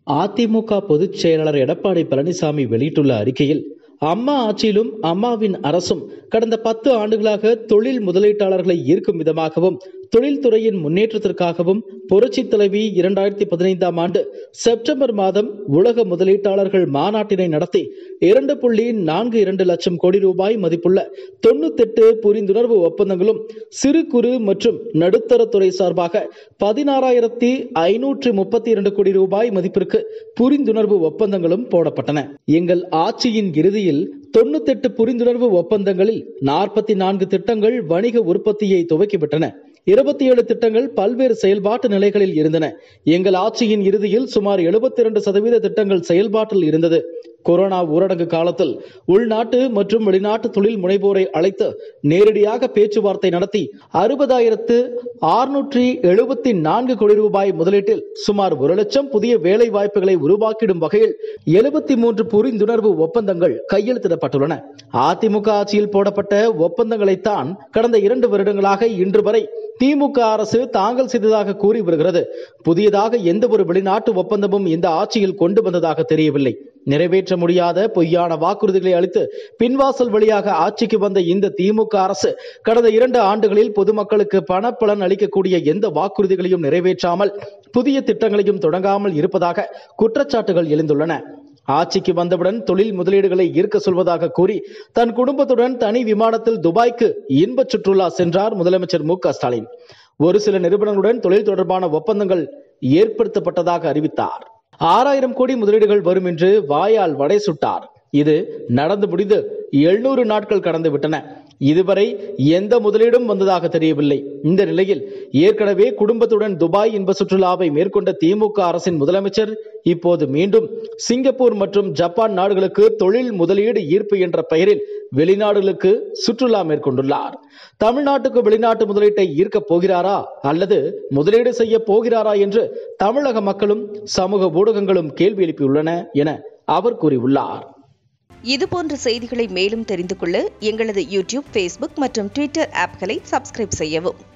அதிமுக பொதுச் செயலாளர் எடப்பாடி பழனிசாமி வெளியிட்டுள்ள அறிக்கையில் அம்மா ஆட்சியிலும் அம்மாவின் அரசும் கடந்த பத்து ஆண்டுகளாக தொழில் முதலீட்டாளர்களை ஈர்க்கும் விதமாகவும் தொழில்துறையின் முன்னேற்றத்திற்காகவும் புரட்சி தலைவி இரண்டாயிரத்தி பதினைந்தாம் ஆண்டு செப்டம்பர் மாதம் உலக முதலீட்டாளர்கள் மாநாட்டினை நடத்தி இரண்டு புள்ளி நான்கு இரண்டு லட்சம் கோடி ரூபாய் மதிப்புள்ள தொண்ணூத்தெட்டு புரிந்துணர்வு ஒப்பந்தங்களும் சிறு குறு மற்றும் நடுத்தரத்துறை சார்பாக பதினாறாயிரத்தி ஐநூற்று முப்பத்தி இரண்டு கோடி ரூபாய் மதிப்பிற்கு புரிந்துணர்வு ஒப்பந்தங்களும் போடப்பட்டன எங்கள் ஆட்சியின் இறுதியில் தொண்ணூத்தெட்டு புரிந்துணர்வு ஒப்பந்தங்களில் நாற்பத்தி நான்கு திட்டங்கள் வணிக உற்பத்தியை துவக்கிவிட்டன இருபத்தி ஏழு திட்டங்கள் பல்வேறு செயல்பாட்டு நிலைகளில் இருந்தன எங்கள் ஆட்சியின் இறுதியில் சுமார் எழுபத்தி இரண்டு சதவீத திட்டங்கள் செயல்பாட்டில் இருந்தது கொரோனா ஊரடங்கு காலத்தில் உள்நாட்டு மற்றும் வெளிநாட்டு தொழில் முனைவோரை அழைத்து நேரடியாக பேச்சுவார்த்தை நடத்தி அறுபதாயிரத்து ஆறுநூற்றி எழுபத்தி நான்கு கோடி ரூபாய் முதலீட்டில் சுமார் ஒரு லட்சம் புதிய வேலை வாய்ப்புகளை உருவாக்கிடும் வகையில் எழுபத்தி மூன்று புரிந்துணர்வு ஒப்பந்தங்கள் கையெழுத்திடப்பட்டுள்ளன அதிமுக ஆட்சியில் போடப்பட்ட ஒப்பந்தங்களைத்தான் கடந்த இரண்டு வருடங்களாக இன்று வரை திமுக அரசு தாக்கல் செய்ததாக கூறி வருகிறது புதியதாக எந்த ஒரு வெளிநாட்டு ஒப்பந்தமும் இந்த ஆட்சியில் கொண்டு வந்ததாக தெரியவில்லை நிறைவேற்ற முடியாத பொய்யான வாக்குறுதிகளை அளித்து பின்வாசல் வழியாக ஆட்சிக்கு வந்த இந்த திமுக அரசு கடந்த இரண்டு ஆண்டுகளில் பொதுமக்களுக்கு பணப்பலன் அளிக்கக்கூடிய எந்த வாக்குறுதிகளையும் நிறைவேற்றாமல் புதிய திட்டங்களையும் தொடங்காமல் இருப்பதாக குற்றச்சாட்டுகள் எழுந்துள்ளன ஆட்சிக்கு வந்தவுடன் தொழில் முதலீடுகளை ஈர்க்க சொல்வதாக கூறி தன் குடும்பத்துடன் தனி விமானத்தில் துபாய்க்கு இன்ப சுற்றுலா சென்றார் முதலமைச்சர் மு ஸ்டாலின் ஒரு சில நிறுவனங்களுடன் தொழில் தொடர்பான ஒப்பந்தங்கள் ஏற்படுத்தப்பட்டதாக அறிவித்தார் ஆறாயிரம் கோடி முதலீடுகள் வரும் என்று வாயால் வடை சுட்டார் இது நடந்து முடிந்து எழுநூறு நாட்கள் கடந்து விட்டன இதுவரை எந்த முதலீடும் வந்ததாக தெரியவில்லை இந்த நிலையில் ஏற்கனவே குடும்பத்துடன் துபாய் இன்ப சுற்றுலாவை மேற்கொண்ட திமுக அரசின் முதலமைச்சர் இப்போது மீண்டும் சிங்கப்பூர் மற்றும் ஜப்பான் நாடுகளுக்கு தொழில் முதலீடு ஈர்ப்பு என்ற பெயரில் வெளிநாடுகளுக்கு சுற்றுலா மேற்கொண்டுள்ளார் தமிழ்நாட்டுக்கு வெளிநாட்டு முதலீட்டை ஈர்க்கப் போகிறாரா அல்லது முதலீடு செய்ய போகிறாரா என்று தமிழக மக்களும் சமூக ஊடகங்களும் கேள்வி எழுப்பியுள்ளன என அவர் கூறியுள்ளார் இதுபோன்ற செய்திகளை மேலும் தெரிந்து கொள்ள எங்களது யூடியூப் ஃபேஸ்புக் மற்றும் ட்விட்டர் ஆப்களை சப்ஸ்கிரைப் செய்யவும்